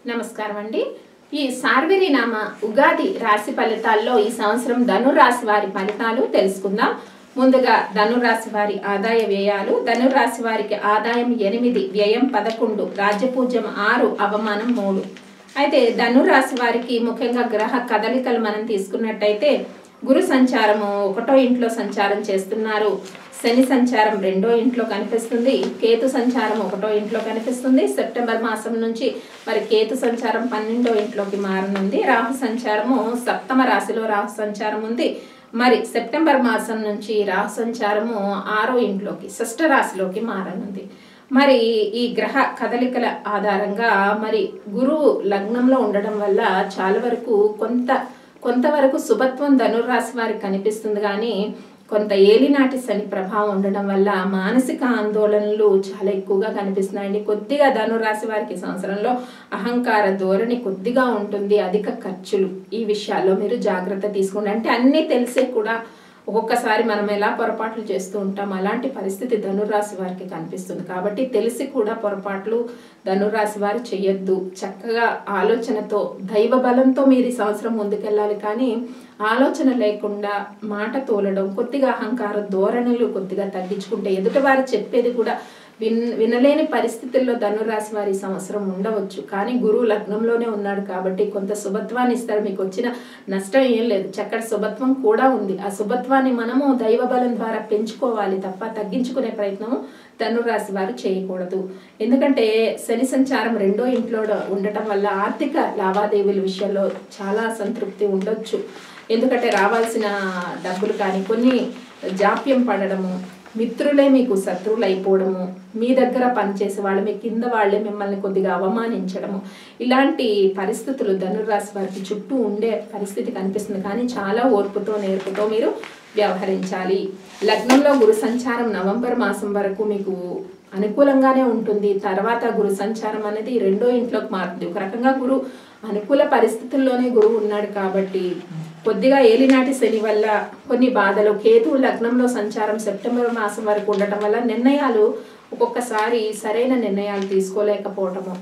నమస్కారం అండి ఈ సార్వరి నామ ఉగాది రాశి ఫలితాల్లో ఈ సంవత్సరం ధనురాశి వారి ఫలితాలు తెలుసుకుందాం ముందుగా ధనురాశి వారి ఆదాయ వ్యయాలు ధనురాశి వారికి ఆదాయం ఎనిమిది వ్యయం పదకొండు రాజ్యపూజ్యం ఆరు అవమానం మూడు అయితే ధనురాశి వారికి ముఖ్యంగా గ్రహ కదలికలు మనం తీసుకున్నట్టయితే గురు సంచారము ఒకటో ఇంట్లో సంచారం చేస్తున్నారు శని సంచారం రెండో ఇంట్లో కనిపిస్తుంది కేతు సంచారం ఒకటో ఇంట్లో కనిపిస్తుంది సెప్టెంబర్ మాసం నుంచి మరి కేతు సంచారం పన్నెండో ఇంట్లోకి మారనుంది రాహు సంచారము సప్తమ రాశిలో రాహు సంచారం ఉంది మరి సెప్టెంబర్ మాసం నుంచి రాహు సంచారము ఆరో ఇంట్లోకి షష్ఠ రాశిలోకి మారనుంది మరి ఈ గ్రహ కదలికల ఆధారంగా మరి గురువు లగ్నంలో ఉండడం వల్ల చాలా వరకు కొంత కొంతవరకు శుభత్వం ధనుర్రాశి వారికి కనిపిస్తుంది కానీ కొంత ఏలినాటి శని ప్రభావం ఉండడం వల్ల మానసిక ఆందోళనలు చాలా ఎక్కువగా కనిపిస్తున్నాయండి కొద్దిగా ధనురాశి వారికి ఈ సంవత్సరంలో అహంకార ధోరణి కొద్దిగా ఉంటుంది అధిక ఖర్చులు ఈ విషయాల్లో మీరు జాగ్రత్త తీసుకోండి అంటే అన్నీ తెలిసే కూడా ఒక్కొక్కసారి మనం ఎలా పొరపాట్లు చేస్తూ ఉంటాం అలాంటి పరిస్థితి ధనురాశి వారికి కనిపిస్తుంది కాబట్టి తెలిసి కూడా పొరపాట్లు ధనురాశి వారు చేయొద్దు చక్కగా ఆలోచనతో దైవ బలంతో మీరు ఈ సంవత్సరం ముందుకెళ్ళాలి కానీ ఆలోచన లేకుండా మాట తోలడం కొద్దిగా అహంకార ధోరణులు కొద్దిగా తగ్గించుకుంటే ఎదుటివారు చెప్పేది కూడా విన్ వినలేని పరిస్థితుల్లో ధనురాశి వారి సంవత్సరం ఉండవచ్చు కానీ గురువు లగ్నంలోనే ఉన్నాడు కాబట్టి కొంత శుభత్వాన్ని ఇస్తాడు మీకు వచ్చిన నష్టం ఏం లేదు చక్కటి శుభత్వం కూడా ఉంది ఆ శుభత్వాన్ని మనము దైవ బలం ద్వారా పెంచుకోవాలి తప్ప తగ్గించుకునే ప్రయత్నం ధనురాశి వారు చేయకూడదు ఎందుకంటే శని సంచారం రెండో ఇంట్లో ఉండటం వల్ల ఆర్థిక లావాదేవీల విషయంలో చాలా సంతృప్తి ఉండొచ్చు ఎందుకంటే రావాల్సిన డబ్బులు కానీ కొన్ని జాప్యం పడడము మిత్రులే మీకు శత్రువులు అయిపోవడము మీ దగ్గర పనిచేసే వాళ్ళు మీ కింద వాళ్ళే మిమ్మల్ని కొద్దిగా అవమానించడము ఇలాంటి పరిస్థితులు ధనుర్రాశి వారికి చుట్టూ ఉండే పరిస్థితి కనిపిస్తుంది కానీ చాలా ఓర్పుతో నేర్పుతో మీరు వ్యవహరించాలి లగ్నంలో గురు సంచారం నవంబర్ మాసం వరకు మీకు అనుకూలంగానే ఉంటుంది తర్వాత గురు సంచారం అనేది రెండో ఇంట్లోకి మారుతుంది ఒక రకంగా గురు అనుకూల పరిస్థితుల్లోనే గురువు ఉన్నాడు కాబట్టి కొద్దిగా ఏలినాటి శని వల్ల కొన్ని బాధలు కేతువు లగ్నంలో సంచారం సెప్టెంబర్ మాసం వరకు ఉండటం వల్ల నిర్ణయాలు ఒక్కొక్కసారి సరైన నిర్ణయాలు తీసుకోలేకపోవటము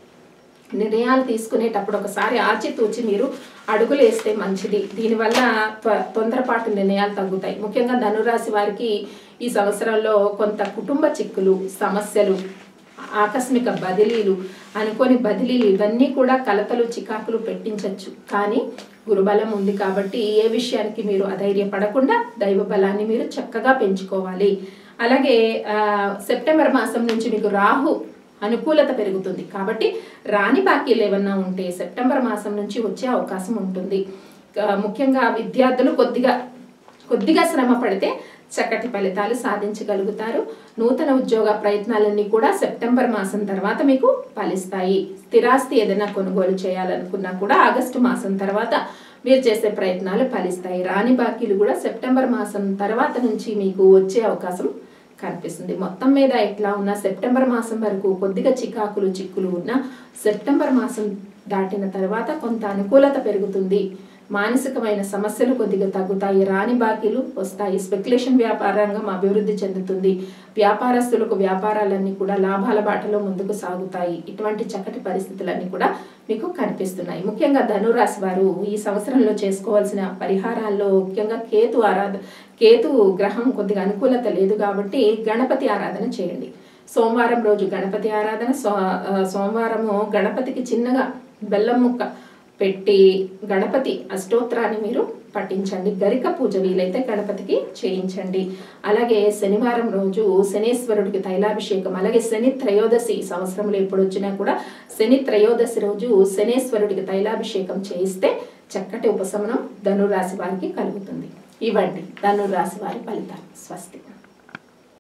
నిర్ణయాలు తీసుకునేటప్పుడు ఒకసారి ఆచితూచి మీరు అడుగులు వేస్తే మంచిది దీనివల్ల త్వ- తొందరపాటు నిర్ణయాలు తగ్గుతాయి ముఖ్యంగా ధనురాశి వారికి ఈ సంవత్సరంలో కొంత కుటుంబ చిక్కులు సమస్యలు ఆకస్మిక బదిలీలు అనుకోని బదిలీలు ఇవన్నీ కూడా కలతలు చికాకులు పెట్టించవచ్చు కానీ గురుబలం ఉంది కాబట్టి ఏ విషయానికి మీరు అధైర్యపడకుండా దైవ బలాన్ని మీరు చక్కగా పెంచుకోవాలి అలాగే ఆ, సెప్టెంబర్ మాసం నుంచి మీకు రాహు అనుకూలత పెరుగుతుంది కాబట్టి రాని బాకీలు ఏమన్నా ఉంటే సెప్టెంబర్ మాసం నుంచి వచ్చే అవకాశం ఉంటుంది ఆ, ముఖ్యంగా విద్యార్థులు కొద్దిగా కొద్దిగా శ్రమ పడితే చక్కటి ఫలితాలు సాధించగలుగుతారు నూతన ఉద్యోగ ప్రయత్నాలన్నీ కూడా సెప్టెంబర్ మాసం తర్వాత మీకు ఫలిస్తాయి స్థిరాస్తి ఏదైనా కొనుగోలు చేయాలనుకున్నా కూడా ఆగస్టు మాసం తర్వాత మీరు చేసే ప్రయత్నాలు ఫలిస్తాయి రాని బాకీలు కూడా సెప్టెంబర్ మాసం తర్వాత నుంచి మీకు వచ్చే అవకాశం కనిపిస్తుంది మొత్తం మీద ఎట్లా ఉన్నా సెప్టెంబర్ మాసం వరకు కొద్దిగా చికాకులు చిక్కులు ఉన్న సెప్టెంబర్ మాసం దాటిన తర్వాత కొంత అనుకూలత పెరుగుతుంది మానసికమైన సమస్యలు కొద్దిగా తగ్గుతాయి రాని బాకీలు వస్తాయి స్పెక్యులేషన్ వ్యాపార రంగం అభివృద్ధి చెందుతుంది వ్యాపారస్తులకు వ్యాపారాలన్నీ కూడా లాభాల బాటలో ముందుకు సాగుతాయి ఇటువంటి చక్కటి పరిస్థితులన్నీ కూడా మీకు కనిపిస్తున్నాయి ముఖ్యంగా ధనురాశి వారు ఈ సంవత్సరంలో చేసుకోవాల్సిన పరిహారాల్లో ముఖ్యంగా కేతు ఆరాధ కేతు గ్రహం కొద్దిగా అనుకూలత లేదు కాబట్టి గణపతి ఆరాధన చేయండి సోమవారం రోజు గణపతి ఆరాధన సో ఆ, సోమవారము గణపతికి చిన్నగా బెల్లం ముక్క పెట్టి గణపతి అష్టోత్తరాన్ని మీరు పఠించండి గరిక పూజ వీలైతే గణపతికి చేయించండి అలాగే శనివారం రోజు శనేశ్వరుడికి తైలాభిషేకం అలాగే శని త్రయోదశి సంవత్సరంలో ఎప్పుడు వచ్చినా కూడా శని త్రయోదశి రోజు శనేశ్వరుడికి తైలాభిషేకం చేయిస్తే చక్కటి ఉపశమనం ధనురాశి వారికి కలుగుతుంది ఇవ్వండి ధనురాశి వారి ఫలితాలు స్వస్తి